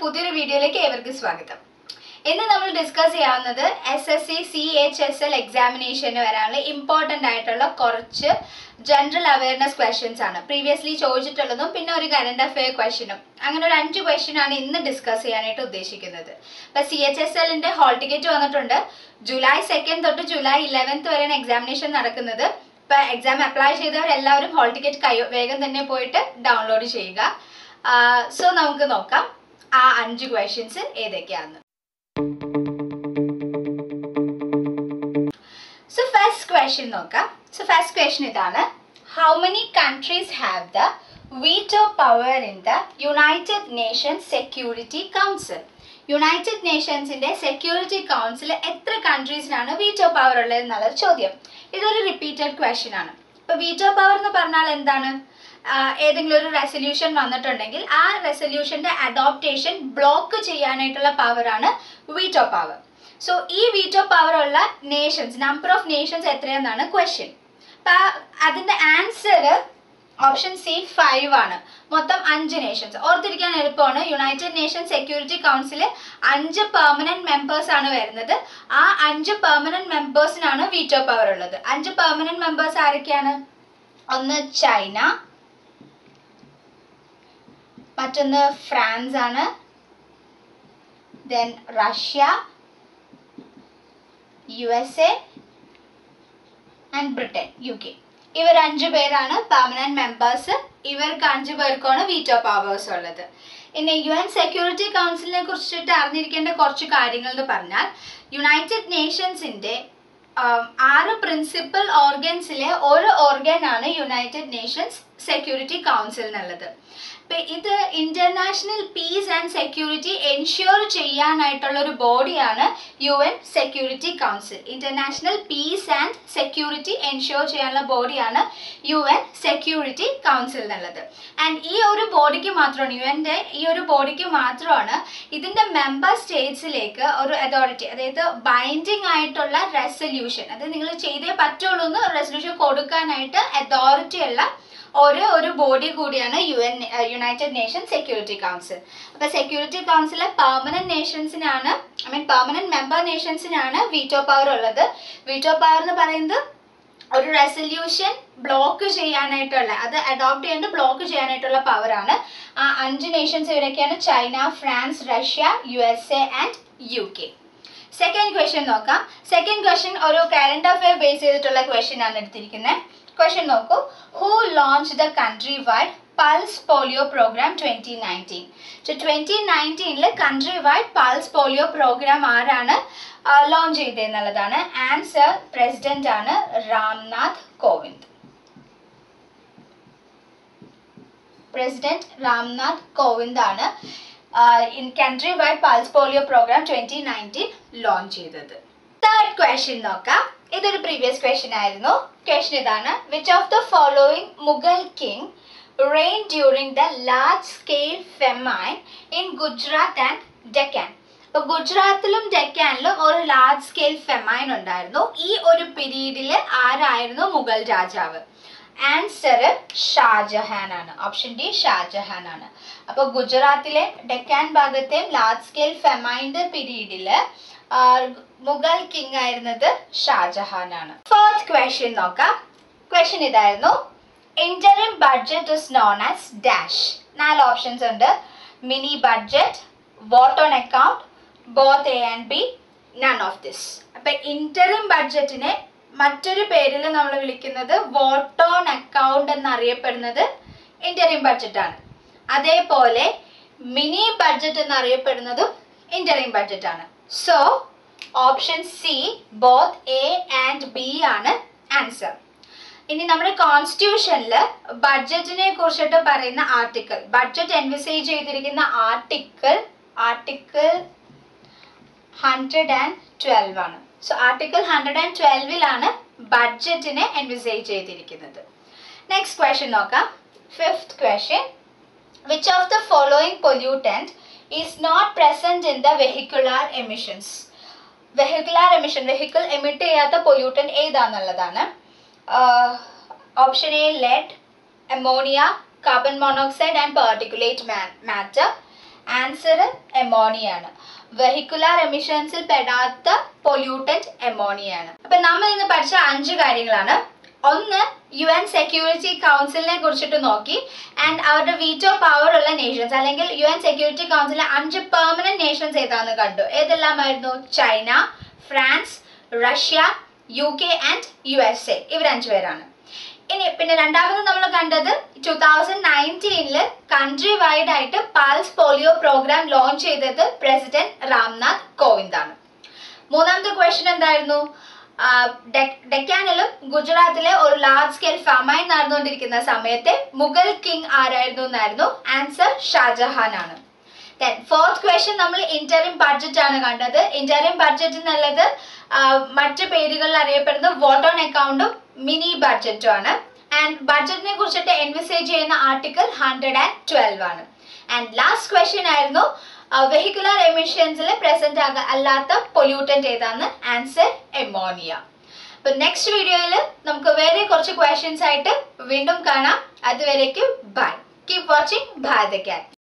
പുതിയൊരു വീഡിയോയിലേക്ക് ഏവർക്കും സ്വാഗതം ഇന്ന് നമ്മൾ ഡിസ്കസ് ചെയ്യാവുന്നത് S S C C H S L എക്സാമിനേഷന് വരാനുള്ള ഇമ്പോർട്ടൻ്റ് ആയിട്ടുള്ള കുറച്ച് ജനറൽ അവയർനെസ് ക്വസ്റ്റ്യൻസ് ആണ് പ്രീവിയസ്ലി ചോദിച്ചിട്ടുള്ളതും പിന്നെ ഒരു കറണ്ട് അഫെയർ ക്വസ്റ്റ്യനും അങ്ങനെ ഒരു അഞ്ച് ക്വസ്റ്റ്യൻ ആണ് ഇന്ന് ഡിസ്കസ് ചെയ്യാനായിട്ട് ഉദ്ദേശിക്കുന്നത് ഇപ്പം സി എച്ച് എസ് എല്ലിൻ്റെ ഹോൾ ടിക്കറ്റ് വന്നിട്ടുണ്ട് ജൂലൈ സെക്കൻഡ് തൊട്ട് ജൂലൈ ഇലവൻത്ത് വരെയാണ് എക്സാമിനേഷൻ നടക്കുന്നത് ഇപ്പം എക്സാം അപ്ലൈ ചെയ്തവർ എല്ലാവരും ഹോൾ ടിക്കറ്റ് കൈ വേഗം തന്നെ പോയിട്ട് ഡൗൺലോഡ് ചെയ്യുക സോ നമുക്ക് നോക്കാം ആ അഞ്ച് ക്വസ്റ്റ്യൻസ് ഏതൊക്കെയാണെന്ന് സോ ഫസ്റ്റ് ക്വസ്റ്റ്യൻ നോക്കാം സോ ഫസ്റ്റ് ക്വസ്റ്റ്യൻ ഇതാണ് how many countries have the veto power in the United Nations Security Council United നേഷൻസിന്റെ സെക്യൂരിറ്റി കൗൺസിൽ എത്ര കൺട്രീസിനാണ് വീറ്റോ പവർ ഉള്ളത് എന്നുള്ളൊരു ചോദ്യം ഇതൊരു റിപ്പീറ്റഡ് ക്വസ്റ്റ്യൻ ആണ് ഇപ്പോൾ വീറ്റോ പവർ എന്ന് പറഞ്ഞാൽ എന്താണ് ആഹ് ഏതെങ്കിലും ഒരു റെസൊല്യൂഷൻ വന്നിട്ടുണ്ടെങ്കിൽ ആ റെസൊല്യൂഷന്റെ അഡോപ്റ്റേഷൻ ബ്ലോക്ക് ചെയ്യാനായിട്ടുള്ള പവറാണ് വീറ്റോ പവർ സോ ഈ വീറ്റോ പവർ ഉള്ള നേഷൻസ് നമ്പർ ഓഫ് നേഷൻസ് എത്രയെന്നാണ് ക്വസ്റ്റ്യൻ അപ്പം അതിന്റെ ആൻസർ ഓപ്ഷൻ സി ഫൈവ് ആണ് മൊത്തം അഞ്ച് നേഷൻസ് ഓർത്തിരിക്കാൻ എളുപ്പമാണ് യുണൈറ്റഡ് നേഷൻ സെക്യൂരിറ്റി കൗൺസിൽ അഞ്ച് പെർമനന്റ് മെമ്പേഴ്സ് ആണ് വരുന്നത് ആ അഞ്ച് പെർമനന്റ് മെമ്പേഴ്സിനാണ് വീറ്റോ പവർ ഉള്ളത് അഞ്ച് പെർമനന്റ് മെമ്പേഴ്സ് ആരൊക്കെയാണ് ഒന്ന് ചൈന മറ്റൊന്ന് ഫ്രാൻസ് ആണ് then Russia U S A and Britain U K ഇവർ അഞ്ചു പേരാണ് പെർമനന്റ് മെമ്പേഴ്സ് ഇവർക്ക് അഞ്ചു പേർക്കാണ് വീറ്റോ പവേഴ്സ് ഉള്ളത് ഇനി യു എൻ സെക്യൂരിറ്റി കൗൺസിലിനെ കുറിച്ചിട്ട് അറിഞ്ഞിരിക്കേണ്ട കുറച്ച് കാര്യങ്ങൾ എന്ന് പറഞ്ഞാൽ യുണൈറ്റഡ് നേഷൻസിന്റെ ആറ് പ്രിൻസിപ്പൽ ഓർഗൻസിലെ ഒരു ഓർഗൻ ആണ് യുണൈറ്റഡ് നേഷൻസ് സെക്യൂരിറ്റി കൗൺസിൽ എന്നുള്ളത് ഇപ്പം ഇത് international peace and security ensure ചെയ്യാനായിട്ടുള്ള ഒരു ബോഡിയാണ് U N security council international peace and security ensure ചെയ്യാനുള്ള ബോഡിയാണ് യു എൻ സെക്യൂരിറ്റി കൗൺസിൽ എന്നുള്ളത് ആൻഡ് ഈ ഒരു ബോഡിക്ക് മാത്രമാണ് യു എൻ്റെ ഈ ഒരു ബോഡിക്ക് മാത്രമാണ് ഇതിൻ്റെ മെമ്പർ സ്റ്റേറ്റ്സിലേക്ക് ഒരു അതോറിറ്റി അതായത് ബൈൻഡിങ് ആയിട്ടുള്ള റെസൊല്യൂഷൻ അത് നിങ്ങൾ ചെയ്തേ പറ്റുള്ളൂ എന്ന് റെസൊല്യൂഷൻ കൊടുക്കാനായിട്ട് അതോറിറ്റി ഉള്ള ഒരേ ഒരു ബോഡി കൂടിയാണ് U N united nation security council അപ്പോൾ സെക്യൂരിറ്റി കൗൺസിലെ പെർമനന്റ് നേഷൻസിനാണ് ഐ മീൻ പെർമനന്റ് മെമ്പർ നേഷൻസിനാണ് വീറ്റോ പവർ ഉള്ളത് വീറ്റോ പവർ എന്ന് പറയുന്നത് ഒരു റെസൊല്യൂഷൻ ബ്ലോക്ക് ചെയ്യാനായിട്ടുള്ള അത് അഡോപ്റ്റ് ചെയ്യേണ്ട ബ്ലോക്ക് ചെയ്യാനായിട്ടുള്ള പവറാണ് ആ അഞ്ച് നേഷൻസ് ഇവരൊക്കെയാണ് China France Russia U S A and U K second question നോക്കാം സെക്കൻഡ് ക്വസ്റ്റ്യൻ ഒരു കറണ്ട് അഫെയർ ബേസ് ചെയ്തിട്ടുള്ള ക്വസ്റ്റ്യൻ ആണ് എടുത്തിരിക്കുന്നത് ക്വസ്റ്റ്യൻ നോക്കൂ who launch the country wide pulse polio programme twenty nineteen so twenty നയൻറ്റീനിൽ country wide pulse polio programme ആരാണ് launch ചെയ്തതെന്നുള്ളതാണ് answer president ആണ് രാംനാഥ് കോവിന്ദ് പ്രസിഡന്റ് രാംനാഥ് കോവിന്ദ് ആണ് in country wide pulse polio programme twenty nineteen launch ചെയ്തത് third question നോക്കാം ഇതൊരു previous question ആയിരുന്നു question ഇതാണ് which of the following Mughal king reign during the large scale famine in Gujarat and Deccan അപ്പോൾ ഗുജറാത്തിലും ഡെക്കാനിലും ഒരു ലാർജ് സ്കെയിൽ ഫെമൈൻ ഉണ്ടായിരുന്നു ഈ ഒരു പീരീഡിൽ ആരായിരുന്നു മുഗൾ രാജാവ് ആൻസർ ഷാജഹാൻ ആണ് ഓപ്ഷൻ ഡി ഷാജഹാൻ ആണ് അപ്പോൾ ഗുജറാത്തിലെ ഡെക്കാൻ ഭാഗത്തെയും ലാർജ് സ്കെയിൽ ഫെമൈൻ്റെ പീരീഡിൽ മുഗൾ കിങ് ആയിരുന്നത് ഷാജഹാൻ ആണ് ഫോർത്ത് ക്വസ്റ്റ്യൻ നോക്കാം ക്വസ്റ്റ്യൻ ഇതായിരുന്നു interim budget is known as dash നാല് ഓപ്ഷൻസ് ഉണ്ട് mini budget vote on account both A and B none of this അപ്പൊ ഇന്ററിം ബഡ്ജറ്റിനെ മറ്റൊരു പേരിൽ നമ്മൾ വിളിക്കുന്നത് വോട്ട് ഓൺ അക്കൗണ്ട് എന്നറിയപ്പെടുന്നത് ഇന്ററിം ബഡ്ജറ്റ് ആണ് അതേപോലെ മിനി ബഡ്ജറ്റ് എന്നറിയപ്പെടുന്നതും ഇന്ററിം ബഡ്ജറ്റ് ആണ് so option C both A and B ആണ് ആൻസർ ഇനി നമ്മുടെ കോൺസ്റ്റിറ്റ്യൂഷനിൽ ബഡ്ജറ്റിനെ കുറിച്ചിട്ട് പറയുന്ന ആർട്ടിക്കിൾ ബഡ്ജറ്റ് എൻവിസേജ് ചെയ്തിരിക്കുന്ന article article hundred and twelve ആണ് സോ ആർട്ടിക്കിൾ ഹൺഡ്രഡ് ആൻഡ് ട്വൽവിലാണ് ബഡ്ജറ്റിനെ എൻവിസേജ് ചെയ്തിരിക്കുന്നത് നെക്സ്റ്റ് ക്വസ്റ്റ്യൻ നോക്കാം fifth question which of the following pollutant is not present in the vehicular emissions vehicular emission vehicle emit ചെയ്യാത്ത pollutant ഏതാന്നുള്ളതാണ് option A lead ammonia carbon monoxide and particulate matter answer ammonia ആണ് vehicular എമിഷൻസിൽ പെടാത്ത pollutant എമോണിയ ആണ് അപ്പൊ നമ്മൾ ഇന്ന് പഠിച്ച അഞ്ച് കാര്യങ്ങളാണ് ഒന്ന് യു എൻ സെക്യൂരിറ്റി കൗൺസിലിനെ കുറിച്ചിട്ട് നോക്കി ആൻഡ് അവരുടെ വീറ്റോ പവർ ഉള്ള നേഷൻസ് അല്ലെങ്കിൽ യു എൻ സെക്യൂരിറ്റി കൗൺസിലിലെ അഞ്ച് പെർമനന്റ് നേഷൻസ് ഏതാണെന്ന് കണ്ടു ഏതെല്ലാമായിരുന്നു China France Russia U K and U S A ഇവർ അഞ്ചു പേരാണ് ഇനി പിന്നെ രണ്ടാമത് നമ്മൾ കണ്ടത് ടൂ തൗസൻഡ് നയൻറ്റീനില് കൺട്രി വൈഡ് ആയിട്ട് പാൽസ് പോളിയോ പ്രോഗ്രാം ലോഞ്ച് ചെയ്തത് പ്രസിഡന്റ് രാംനാഥ് കോവിന്ദ് ആണ് മൂന്നാമത്തെ ക്വസ്റ്റ്യൻ എന്തായിരുന്നു ആ, ഡെക്- ഡെക്കാനിലും ഗുജറാത്തിലെ ഒരു ലാർജ് സ്കെയിൽ ഫമൈൻ നടന്നുകൊണ്ടിരിക്കുന്ന സമയത്തെ മുഗൾ കിങ് ആരായിരുന്നു എന്നായിരുന്നു ആൻസർ ഷാജഹാൻ ആണ് ദെൻ ഫോർത്ത് ക്വസ്റ്റ്യൻ നമ്മൾ ഇന്ററിം ബഡ്ജറ്റ് ആണ് കണ്ടത് ഇന്ററിം ബഡ്ജറ്റ് എന്നുള്ളത് ആ, മറ്റ് പേരുകളിൽ അറിയപ്പെടുന്ന വോട്ട് ഓൺ അക്കൗണ്ടും മിനി ബഡ്ജറ്റും ആണ് ആൻഡ് ബഡ്ജറ്റിനെ കുറിച്ചിട്ട് എൻവിസേജ് ചെയ്യുന്ന ആർട്ടിക്കിൾ ഹൺഡ്രഡ് ആൻഡ് ട്വൽവ് ആണ് ആൻഡ് ലാസ്റ്റ് ക്വസ്റ്റ്യൻ ആയിരുന്നു വെഹിക്കുലർ എമിഷൻസിൽ പ്രസന്റ് അല്ലാത്ത പൊല്യൂട്ടന്റ് ഏതാന്ന് ആൻസർ എമോണിയ അപ്പൊ നെക്സ്റ്റ് വീഡിയോയിൽ നമുക്ക് വേറെ കുറച്ച് ക്വസ്റ്റ്യൻസ് ആയിട്ട് വീണ്ടും കാണാം അതുവരേക്കും bye keep watching Bharat cat